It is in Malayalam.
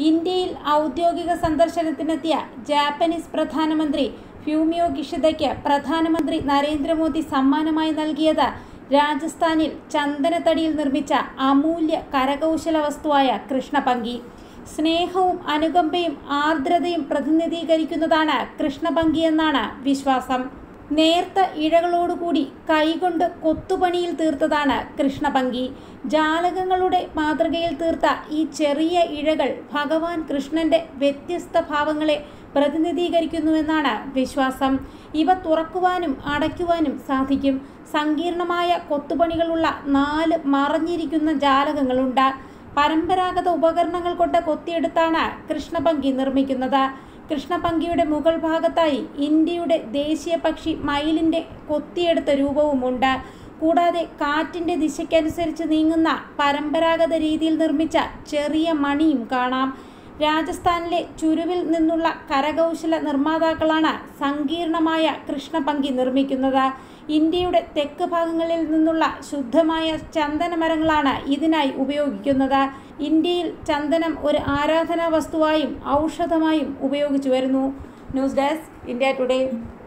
ഇന്ത്യയിൽ ഔദ്യോഗിക സന്ദർശനത്തിനെത്തിയ ജാപ്പനീസ് പ്രധാനമന്ത്രി ഫ്യൂമിയോ കിഷിദയ്ക്ക് പ്രധാനമന്ത്രി നരേന്ദ്രമോദി സമ്മാനമായി നൽകിയത് രാജസ്ഥാനിൽ ചന്ദനത്തടിയിൽ നിർമ്മിച്ച അമൂല്യ കരകൗശല വസ്തുവായ കൃഷ്ണപങ്കി സ്നേഹവും അനുകമ്പയും ആർദ്രതയും പ്രതിനിധീകരിക്കുന്നതാണ് കൃഷ്ണപങ്കി എന്നാണ് വിശ്വാസം നേർത്ത ഇഴകളോടുകൂടി കൈകൊണ്ട് കൊത്തുപണിയിൽ തീർത്തതാണ് കൃഷ്ണപങ്കി ജാലകങ്ങളുടെ മാതൃകയിൽ തീർത്ത ഈ ചെറിയ ഇഴകൾ ഭഗവാൻ കൃഷ്ണന്റെ വ്യത്യസ്ത ഭാവങ്ങളെ പ്രതിനിധീകരിക്കുന്നുവെന്നാണ് വിശ്വാസം ഇവ തുറക്കുവാനും അടയ്ക്കുവാനും സാധിക്കും സങ്കീർണമായ കൊത്തുപണികളുള്ള നാല് മറഞ്ഞിരിക്കുന്ന ജാലകങ്ങളുണ്ട് പരമ്പരാഗത ഉപകരണങ്ങൾ കൊണ്ട് കൊത്തിയെടുത്താണ് കൃഷ്ണപങ്കി നിർമ്മിക്കുന്നത് കൃഷ്ണപങ്കിയുടെ മുകൾ ഭാഗത്തായി ഇന്ത്യയുടെ ദേശീയ പക്ഷി മയിലിന്റെ കൊത്തിയെടുത്ത രൂപവുമുണ്ട് കൂടാതെ കാറ്റിന്റെ ദിശയ്ക്കനുസരിച്ച് നീങ്ങുന്ന പരമ്പരാഗത രീതിയിൽ നിർമ്മിച്ച ചെറിയ മണിയും കാണാം രാജസ്ഥാനിലെ ചുരുവിൽ നിന്നുള്ള കരകൗശല നിർമ്മാതാക്കളാണ് സങ്കീർണമായ കൃഷ്ണപങ്കി നിർമ്മിക്കുന്നത് ഇന്ത്യയുടെ തെക്ക് ഭാഗങ്ങളിൽ നിന്നുള്ള ശുദ്ധമായ ചന്ദന മരങ്ങളാണ് ഇതിനായി ഉപയോഗിക്കുന്നത് ഇന്ത്യയിൽ ചന്ദനം ഒരു ആരാധനാ വസ്തുവായും ഔഷധമായും ഉപയോഗിച്ചു വരുന്നു ന്യൂസ് ഡെസ്ക് ഇന്ത്യ ടുഡേ